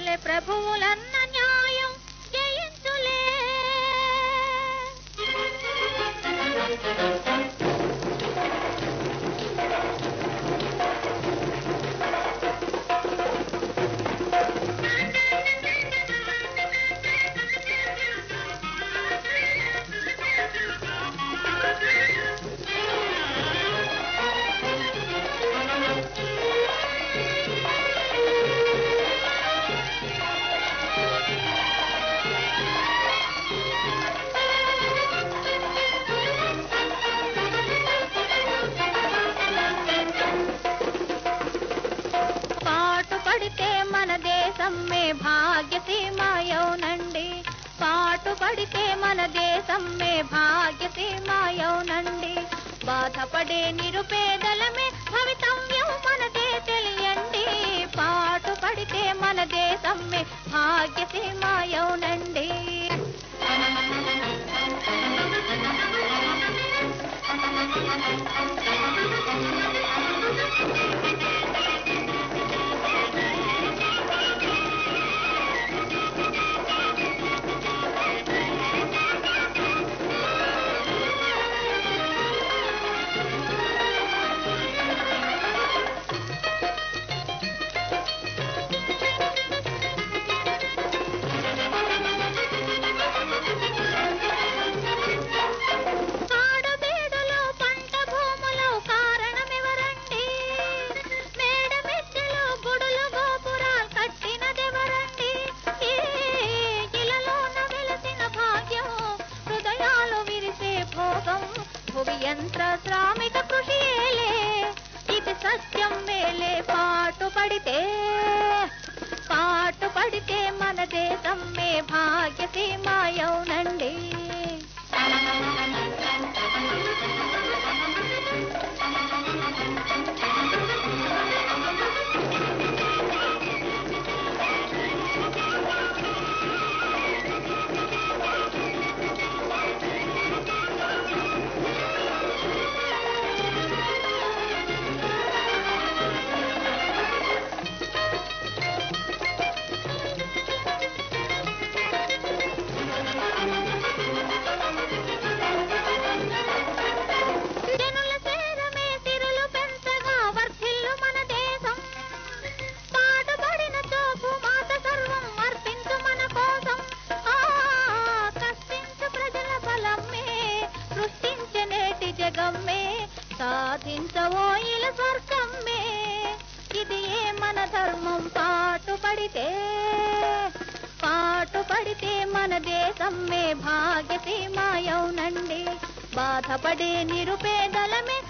పల్లె ప్రభువులన్న న్యాయం జయించులే పాటు పడితే మన దేశమ్మే భాగ్యసీమాయౌనండి పాటు పడితే మన దేశమ్మే భాగ్యసీమాయౌనండి బాధపడే నిరుపేదలమే భవితవ్యం మనదే తెలియండి పాటు పడితే మన దేశమ్మే భాగ్యసీమాయౌనండి కాడుబీడులు పంట భూములు కారణమెవరండి మేడ మెట్టెలు గుడులు గోపురాలు కట్టినదెవరండి ఈ ఇలలోన వెలసిన భాగ్యం హృదయాలు విరిసే భోగం భువి యంత్ర శ్రామిక కృషియేలే ఇది సత్యం మేలే పాటు పడితే పాటు పడితే మన దేశం మే భాగ్యసీమాయౌనండి జనుల సేరమే సిరులు పెంచగా వర్ధిల్లు మన దేశం పాటుపడిన చోపు మాత సర్వం అర్పించు మన కోసం ఆ కష్టించు ప్రజల బలమ్మే సృష్టించే నేటి జగమ్మే సాధించవోయిల స్వర్గమ్మే ఇది ఏ మన ధర్మం పాటుపడితే పాటుపడితే మన దేశమ్మే భాగ్యసీమాయౌనండి బాధపడే నిరుపేదలమే